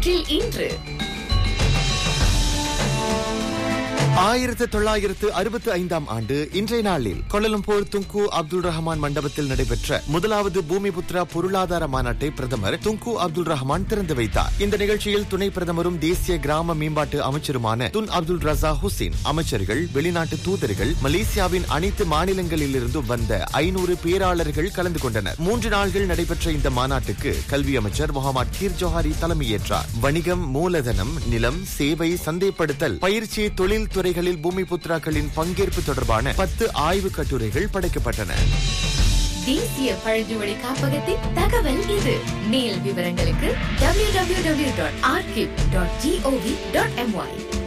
வரலாற்றில் இன்று ஆயிரத்து தொள்ளாயிரத்து அறுபத்தி ஐந்தாம் ஆண்டு இன்றைய நாளில் கொல்லலம்பூர் துங்கு அப்துல் ரஹ்மான் மண்டபத்தில் நடைபெற்ற முதலாவது பூமிபுத்ரா பொருளாதார மாநாட்டை பிரதமர் துங்கு அப்துல் ரஹ்மான் திறந்து வைத்தார் இந்த நிகழ்ச்சியில் துணை பிரதமரும் தேசிய கிராம மேம்பாட்டு அமைச்சருமான துன் அப்துல் ரசா ஹுசேன் அமைச்சர்கள் வெளிநாட்டு தூதர்கள் மலேசியாவின் அனைத்து மாநிலங்களிலிருந்தும் வந்த ஐநூறு பேராளர்கள் கலந்து கொண்டனர் மூன்று நாள்கள் நடைபெற்ற இந்த மாநாட்டுக்கு கல்வி அமைச்சர் முகமது கீர் ஜோஹாரி தலைமையேற்றார் வணிகம் மூலதனம் நிலம் சேவை சந்தைப்படுத்தல் பயிற்சி தொழில் துறைகளில் பூமி புத்ராக்களின் பங்கேற்பு தொடர்பான பத்து ஆய்வு கட்டுரைகள் படைக்கப்பட்டன தேசிய பழங்குமொழி காப்பகத்தின் தகவல் இது மேல் விவரங்களுக்கு www.archive.gov.my